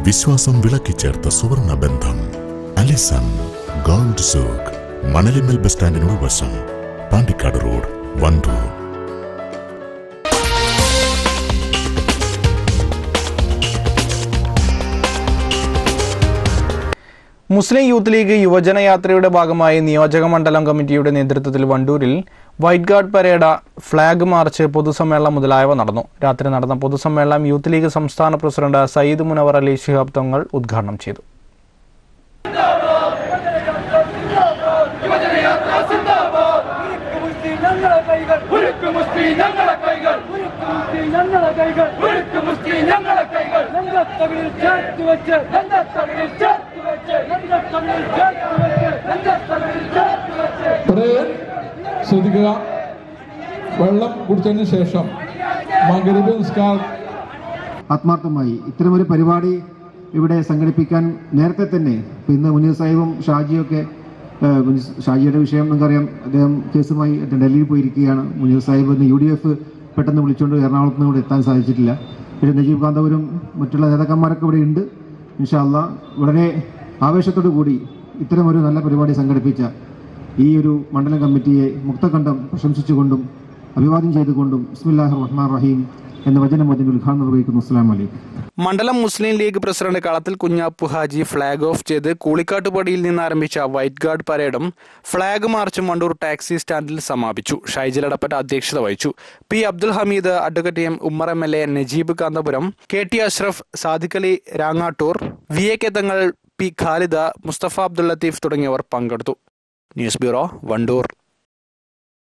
വിശ്വാസം വിളക്കിച്ചേർത്ത സുവർണ ബന്ധം അലിസൺ ഗോൾഡ് സൂക്ക് മണലിമൽ ബസ് സ്റ്റാൻഡിനോട് വശം Pandikkad road Wandoor Muslim youth league യുവജന യാത്രയുടെ ഭാഗമായി നിയോജക മണ്ഡലം കമ്മിറ്റിയുടെ നേതൃത്വത്തിൽ വണ്ടൂരിൽ white guard parade flag march പൊതുസമ്മേളനം മുതലായവ നടന്നു രാത്രി നടന്ന പൊതുസമ്മേളനം യൂത്ത് ലീഗ് സംസ്ഥാന പ്രസിഡന്റ് സയ്യിദ് മുനവർ അലി ശിഹാബ് തങ്ങൾ ഉദ്ഘാടനം ചെയ്തു ഞങ്ങളെ കൈകൾ ഉരുക്ക് മുസ്തി ഞങ്ങളെ കൈകൾ ഉരുക്ക് മുസ്തി ഞങ്ങളെ കൈകൾ ഉരുക്ക് മുസ്തി ഞങ്ങളെ കൈകൾ രംഗത്തവിൽ ചേർത്ത് വെച്ച് രംഗത്തവിൽ ചേർത്ത് വെച്ച് രംഗത്തവിൽ ചേർത്ത് വെച്ച് രംഗത്തവിൽ ചേർത്ത് വെച്ച് പ്രേയർ ശ്രദ്ധിക്കുക വെള്ളം കുടിച്ചതിന് ശേഷം മകരീബ് നിസ്കാരം ആത്മാർത്ഥമായി ഇത്തരമൊരു പരിപാടി ഇവിടെ സംഘടിപ്പിക്കാൻ നേരത്തെ തന്നെ ഇപ്പൊ ഇന്ന് മുനീർ സാഹിബും ഷാജിയൊക്കെ ഏഹ്, മുനീർ ഷാജിയുടെ വിഷയം നിങ്ങൾക്കറിയാം അദ്ദേഹം കേസുമായി ഡൽഹിയിൽ പോയിരിക്കുകയാണ് മുനീർ സാഹിബ് ഇന്ന് യു ഡി എഫ് പെട്ടെന്ന് വിളിച്ചുകൊണ്ട് എറണാകുളത്ത് നിന്ന് ഇവിടെ എത്താൻ സാധിച്ചിട്ടില്ല പക്ഷേ നജീബ് കാന്തപുരം മറ്റുള്ള നേതാക്കന്മാരൊക്കെ ഇവിടെ ഉണ്ട് ഇൻഷാല്ല വളരെ ആവേശത്തോടു കൂടി ഇത്തരമൊരു നല്ല പരിപാടി സംഘടിപ്പിച്ച ഈ ഒരു മണ്ഡലം കമ്മിറ്റിയെ മുക്തകണ്ഠം പ്രശംസിച്ചുകൊണ്ടും അഭിവാദ്യം ചെയ്തുകൊണ്ടും ബിസ്മില്ലാഹിർ റഹ്മാൻ റഹീം എന്ന വചനം അതിൻ്റെ ഉദ്ഘാടനം നിർവഹിക്കുന്നു അസ്സാം വലൈക്കും മണ്ഡലം മുസ്ലിം ലീഗ് പ്രസിഡന്റ് കളത്തിൽ കുഞ്ഞാപ്പു ഹാജി ഫ്ളാഗ് ഓഫ് ചെയ്ത് കൂളിക്കാട്ടുപടിയിൽ നിന്ന് ആരംഭിച്ച വൈറ്റ് ഗാർഡ് പരേഡും ഫ്ളാഗ് മാർച്ചും വണ്ടൂർ ടാക്സി സ്റ്റാൻഡിൽ സമാപിച്ചു ഷൈജിൽ അടപ്പറ്റ അധ്യക്ഷത വഹിച്ചു P Abdul Hameed advocate M Ummer M L A Najeeb Kanthapuram K T Ashraf Sadiq Ali Rangattoor V A K Thangal P Khalida Musthafa Abdul Latheef തുടങ്ങിയവർ പങ്കെടുത്തു ന്യൂസ് ബ്യൂറോ വണ്ടൂർ